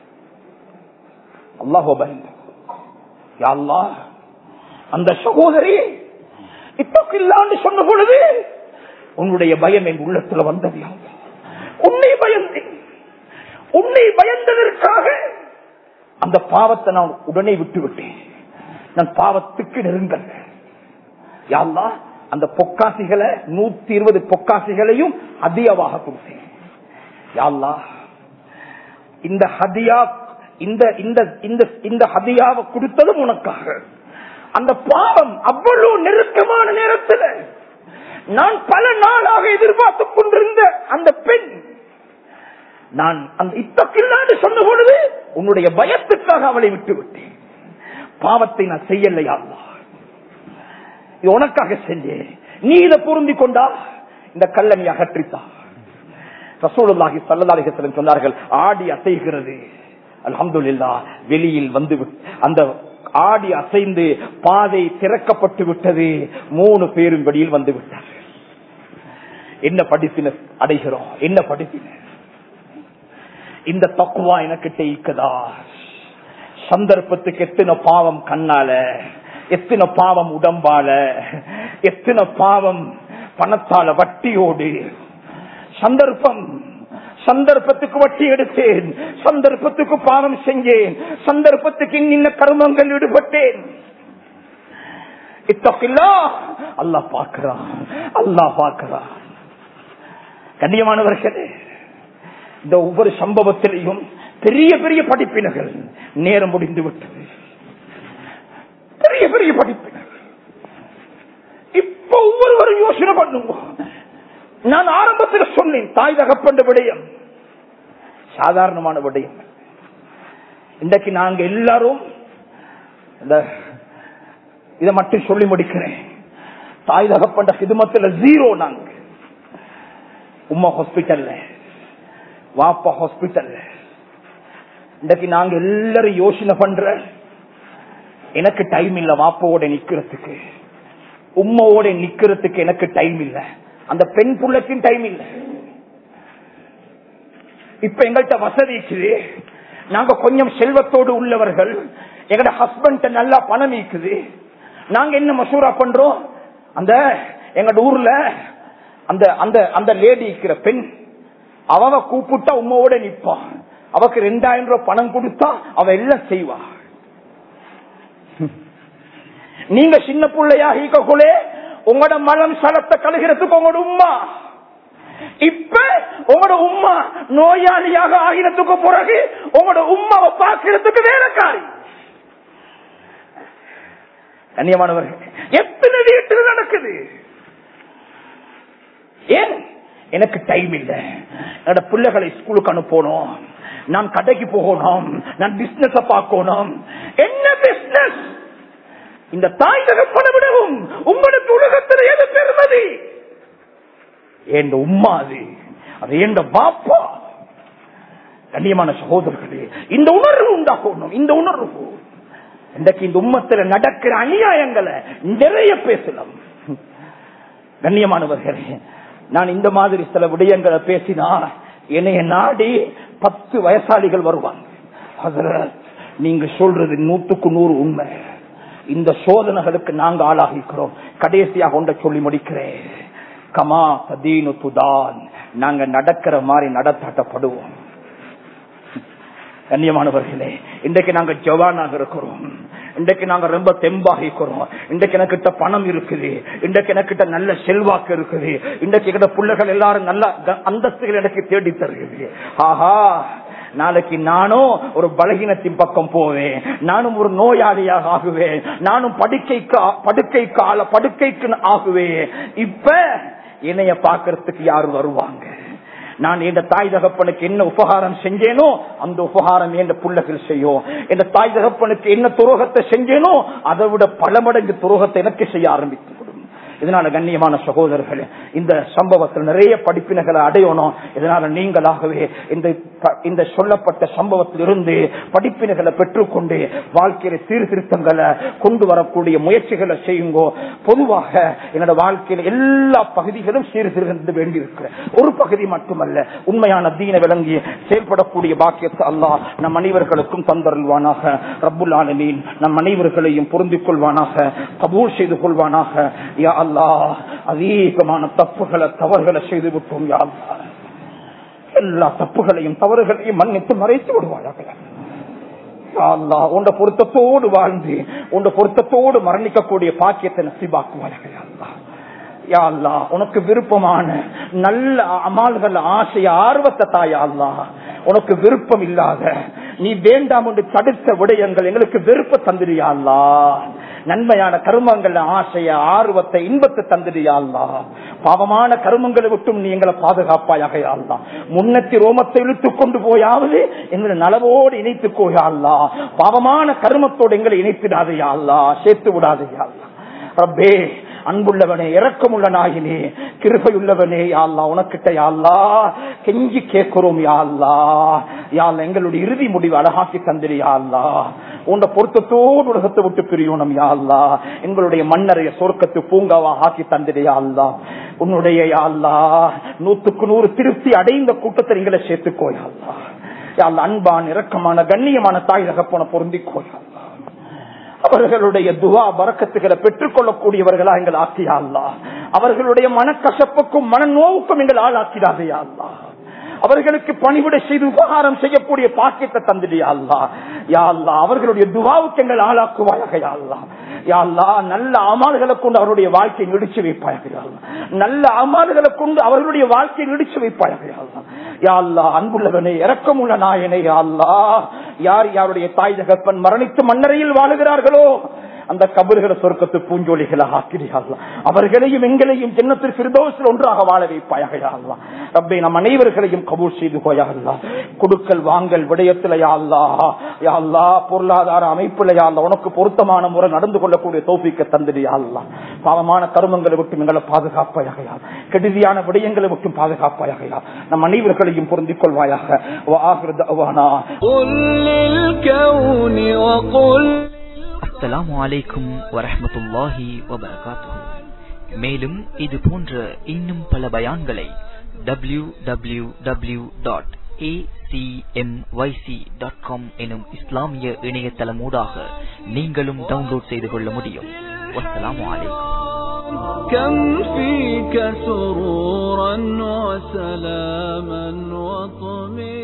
அல்லாஹோ பயந்து யா அல்லாஹ், அந்த சகோதரி இத்தக்கில்லான்னு சொன்ன பொழுது உன்னுடைய பயம் என் உள்ளத்துல வந்தது யா அல்லாஹ். உன்னை பயந்தேன் உன்னை பயந்ததற்காக அந்த பாவத்தை நான் உடனே விட்டு விட்டேன் நான் பாவத்துக்கு நெருங்கல் யாழ்லா அந்த பொக்காசிகளை நூத்தி இருபது பொக்காசிகளையும் அதிகமாக கொடுத்தேன் யாழ்லா இந்த ஹதியா இந்த இந்த இந்த இந்த ஹதியாவை கொடுத்ததும் உனக்காக அந்த பாவம் அவ்வளவு நெருக்கமான நேரத்தில் நான் பல நாளாக எதிர்பார்த்துக் கொண்டிருந்த அந்த பெண் நான் அந்த இத்தக்கில்லாது சொன்ன பொழுது உன்னுடைய பயத்துக்காக அவளை விட்டு விட்டேன் பாவத்தை நான் செய்யலையா அல்லாஹ். இது உனக்காக செஞ்சேன் நீ இதை பொருந்தி கொண்டா இந்த கல்லை நீ அகற்றித்தா ரசூலுல்லாஹி ஸல்லல்லாஹு அலைஹி வஸல்லம் சொன்னார்கள் ஆடி அசைகிறது அல்ஹம்துலில்லாஹ் வெளியில் வந்து விட்- அந்த ஆடி அசைந்து பாதை திறக்கப்பட்டு விட்டது மூணு பேரும் வெளியில் வந்து விட்டார்கள் என்ன படிப்பின அடைகிறோம் என்ன படிப்பின இந்த தக்குவா எனக்கு டெய்க்குதா சந்தர்ப்பத்துக்கு எத்தனை பாவம் கண்ணால எத்தனை பாவம் உடம்பால எத்தனை பாவம் பணத்தால வட்டியோடு சந்தர்ப்பம் சந்தர்ப்பத்துக்கு வட்டி எடுத்தேன் சந்தர்ப்பத்துக்கு பாவம் செஞ்சேன் சந்தர்ப்பத்துக்கு இன்ன கர்மங்கள் ஈடுபட்டேன் இத்தக்கில்லா அல்லாஹ் பார்க்கிறான் அல்லாஹ் பார்க்கிறான் கண்ணியமானவர்களே இந்த ஒவ்வொரு சம்பவத்திலையும் பெரிய பெரிய படிப்பினர்கள் நேரம் முடிந்து விட்டது பெரிய பெரிய படிப்பினர்கள் இப்ப ஒவ்வொருவரும் யோசனை பண்ணுங்க நான் ஆரம்பத்தில் சொன்னேன் தாய் தகப்பண்ட விடயம் சாதாரணமான விடயம் இன்றைக்கு நாங்க எல்லாரும் இந்த இதை மட்டும் சொல்லி முடிக்கிறேன் தாய் தகப்பண்ட சிதுமத்தில் ஜீரோ நாங்க உம்மா ஹாஸ்பிட்டல்ல வாப்பா ஹாஸ்பிட்டல்ல இன்றைக்கு நாங்க எல்லாரும் யோசனை பண்ற எனக்கு டைம் இல்ல வாப்பாவோட நிக்கிறதுக்கு உம்மாவோட நிக்கிறதுக்கு எனக்கு டைம் இல்ல அந்த பெண் புள்ளக்கும் டைம் இல்ல இப்ப எங்கள்கிட்ட வசதி இருக்குது நாங்க கொஞ்சம் செல்வத்தோடு உள்ளவர்கள் எங்கட ஹஸ்பண்ட் நல்லா பணம் இருக்குது நாங்க என்ன மசூரா பண்றோம் அந்த எங்கட ஊர்ல அந்த அந்த அந்த லேடி இருக்கிற பெண் அவ கூப்பிட்டா உண்மையோட நிப்பான் அவக்கு ரெண்டாயிரம் ரூபாய் பணம் கொடுத்தா அவ எல்லாம் செய்வா நீங்க சின்ன பிள்ளையா ஈக்கக்குள்ளே உங்களோட மலம் சலத்தை கழுகிறதுக்கு உங்களோட உம்மா இப்ப உங்களோட உம்மா நோயாளியாக ஆகினத்துக்கு பிறகு உங்களோட உம்மாவை பார்க்கறதுக்கு வேலைக்காரி கண்ணியமானவர்கள் எத்தனை வீட்டில் நடக்குது ஏன் எனக்கு டைம் இல்ல என்னோட பிள்ளைகளை ஸ்கூலுக்கு அனுப்பணும் நான் கடைக்கு போகணும் நான் பிசினஸ் பார்க்கணும் என்ன பிசினஸ் இந்த தாய் தகப்பன விடவும் உங்களுக்கு உலகத்தில் எது பெருமதி என் உம்மா அது அது என் பாப்பா கண்ணியமான சகோதரர்களே இந்த உணர்வு உண்டாக்கணும் இந்த உணர்வு இன்றைக்கு இந்த உம்மத்துல நடக்கிற அநியாயங்களை நிறைய பேசலாம் கண்ணியமானவர்களே நான் இந்த மாதிரி சில விடயங்களை பேசினா என்னைய நாடி பத்து வயசாளிகள் வருவாங்க ஹசரத், நீங்க சொல்றது நூத்துக்கு நூறு உண்மை இந்த சோதனைகளுக்கு நாங்க ஆளாகிக்கிறோம் கடைசியாக ஒன்றை சொல்லி முடிக்கிறேன் கமா ததீனு துதான் நாங்க நடக்கிற மாதிரி நடத்தாட்டப்படுவோம் கண்ணியமானவர்களே இன்றைக்கு நாங்க ஜவானாக இருக்கிறோம் இன்றைக்கு நாங்க ரொம்ப தெம்பாகிக்கிறோம் இன்றைக்கு எனக்கிட்ட பணம் இருக்குது இன்றைக்கு எனக்கிட்ட நல்ல செல்வாக்கு இருக்குது இன்றைக்கு கிட்ட பிள்ளைகள் எல்லாரும் நல்ல க- அந்தஸ்துகள் எனக்கு தேடி தருகிறது ஆஹா நாளைக்கு நானும் ஒரு பலகீனத்தின் பக்கம் போவேன் நானும் ஒரு நோயாளியாக ஆகுவேன் நானும் படுக்கைக்கு படுக்கைக்கு ஆள படுக்கைக்கு ஆகுவேன் இப்ப என்னைய பாக்குறதுக்கு யாரு வருவாங்க நான் என் தாய் தகப்பனுக்கு என்ன உபகாரம் செஞ்சேனோ அந்த உபகாரம் என் புள்ளகள் செய்யும் என் தாய் தகப்பனுக்கு என்ன துரோகத்தை செஞ்சேனோ அதை விட பல மடங்கு துரோகத்தை எனக்கு செய்ய ஆரம்பித்து விடும் இதனால கண்ணியமான சகோதரர்களே இந்த சம்பவத்தில் நிறைய படிப்பினைகளை அடையணும் இதனால நீங்களாகவே இந்த க- இந்த சொல்லப்பட்ட சம்பவத்திலிருந்து படிப்பினைகளை பெற்றுக்கொண்டு வாழ்க்கையில சீர்திருத்தங்களை கொண்டு வரக்கூடிய முயற்சிகளை செய்யுங்கோ பொதுவாக என்னோட வாழ்க்கையில எல்லா பகுதிகளும் சீர்திருந்த வேண்டியிருக்கிற ஒரு பகுதி மட்டுமல்ல உண்மையான தீன விளங்கி செயல்படக்கூடிய பாக்கியத்தை அல்லாஹ் நம் அனைவர்களுக்கும் தந்தருள்வானாக ரப்புல் ஆலமீன் நம் அனைவர்களையும் பொருந்திக் கொள்வானாக கபூல் செய்து கொள்வானாக யா அல்லாஹ் அதிகமான தப்புகளை தவறுகளை செய்து விட்டோம் யா அல்லாஹ் எல்லா தப்புகளையும் தவறுகளையும் மன்னித்து மறைத்து விடுவாயாக யா அல்லாஹ் உண்ட பொருத்தத்தோடு வாழ்ந்து உண்ட பொருத்தத்தோடு மரணிக்கக்கூடிய பாக்கியத்தை நசிபாக்குவாயாக யா அல்லாஹ் யா அல்லாஹ் உனக்கு விருப்பமான நல்ல அமால்கள் ஆசை ஆர்வத்தை தாயா அல்லாஹ் உனக்கு விருப்பம் இல்லாத நீ வேண்டாம் என்று தடுத்த விடயங்கள் எங்களுக்கு வெறுப்ப தந்திரியா அல்லாஹ் நன்மையான கருமங்கள் ஆசைய ஆர்வத்தை இன்பத்தை தந்திரியா அல்லாஹ் பாவமான கருமங்களை விட்டும் நீ எங்களை பாதுகாப்பாயாக யா அல்லாஹ் முன்னத்தி ரோமத்தை இழுத்துக் கொண்டு போயாவது எங்களை நலவோடு இணைத்துக் கோயா அல்லாஹ் பாவமான கருமத்தோடு எங்களை இணைத்திடாதையா அல்லாஹ் சேர்த்து விடாதையா அல்லாஹ் ரப்பே அன்புள்ளவனே இரக்கமுள்ள நாயினே கிருபையுள்ளவனே யாழ்லா உனக்கிட்ட யாழ்லா கெஞ்சி கேட்கிறோம் யாழ்லா யாழ் எங்களுடைய இறுதி முடிவு அழகாக்கி தந்திரி யாழ்லா உண்ட பொருத்தத்தோடு உலகத்தை விட்டு பிரியணும் யாழ்லா எங்களுடைய மன்னரைய சொர்க்கத்து பூங்காவா ஆக்கி தந்திரி யாழ்லா உன்னுடைய யாழ்லா நூத்துக்கு நூறு திருப்தி அடைந்த கூட்டத்தை எங்களை சேர்த்துக்கோ யாழ்லா யாழ் அன்பான் இரக்கமான கண்ணியமான தாய் தகப்பன பொருந்திக்கோ யாழ்லா அவர்களுடைய துவா பறக்கத்துகளை பெற்றுக் கொள்ளக்கூடியவர்களா எங்கள் ஆக்கியா அல்லா அவர்களுடைய மனக்கசப்புக்கும் மன நோவுக்கும் எங்கள் ஆளாக்கிறாதையா அல்லா அவர்களுக்கு பணிவிட செய்து உபகாரம் செய்யக்கூடிய பாக்கியத்தை தந்துடியா அல்லா யா அல்லா அவர்களுடைய துவாவுக்கு எங்கள் ஆளாக்குவாயாக யா அல்லா யா அல்லா நல்ல அமால்களை கொண்டு அவருடைய வாழ்க்கையை இடிச்சு வைப்பாயாக யா அல்லா நல்ல அமால்களை கொண்டு அவர்களுடைய வாழ்க்கையை இடிச்சு வைப்பாயாக யா அல்லா யா அல்லா அன்புள்ளவனே இரக்கமுள்ள நாயனே யா அல்லா யார் யாருடைய தாய் தகப்பன் மரணித்து மன்னரையில் வாழுகிறார்களோ அந்த கபறுகளை சொர்க்கத்து பூஞ்சோலிகளாக ஆக்கிறியாகலாம் அவர்களையும் எங்களையும் ஜென்னத்தில் பிரதோசில் ஒன்றாக வாழ வைப்பாயாகலாம் ரப்பை நம் அனைவர்களையும் கபூர் செய்து போயாகலாம் கொடுக்கல் வாங்கல் விடயத்தில் யாழ்லா யாழ்லா பொருளாதார அமைப்புல யாழ்லா உனக்கு பொருத்தமான முறை நடந்து கொள்ளக்கூடிய தோப்பிக்க தந்துடு யாழ்லா பாவமான கருமங்களை விட்டு எங்களை பாதுகாப்பாயாக கெடுதியான விடயங்களை விட்டு பாதுகாப்பாயாக நம் அனைவர்களையும் பொருந்திக் கொள்வாயாக வாஹிரு தஅவானா قل للكون وقل அஸ்ஸலாமு அலைக்கும் வரஹ்மத்துல்லாஹி வபரகாத்துஹு மேலும் இது போன்ற இன்னும் பல பயான்களை W W W dot dot com எனும் இஸ்லாமிய இணையதளமூடாக நீங்களும் டவுன்லோட் செய்து கொள்ள முடியும் வஸ்ஸலாமு அலைக்கும் كم فيك سرورا وسلاما وطمئنا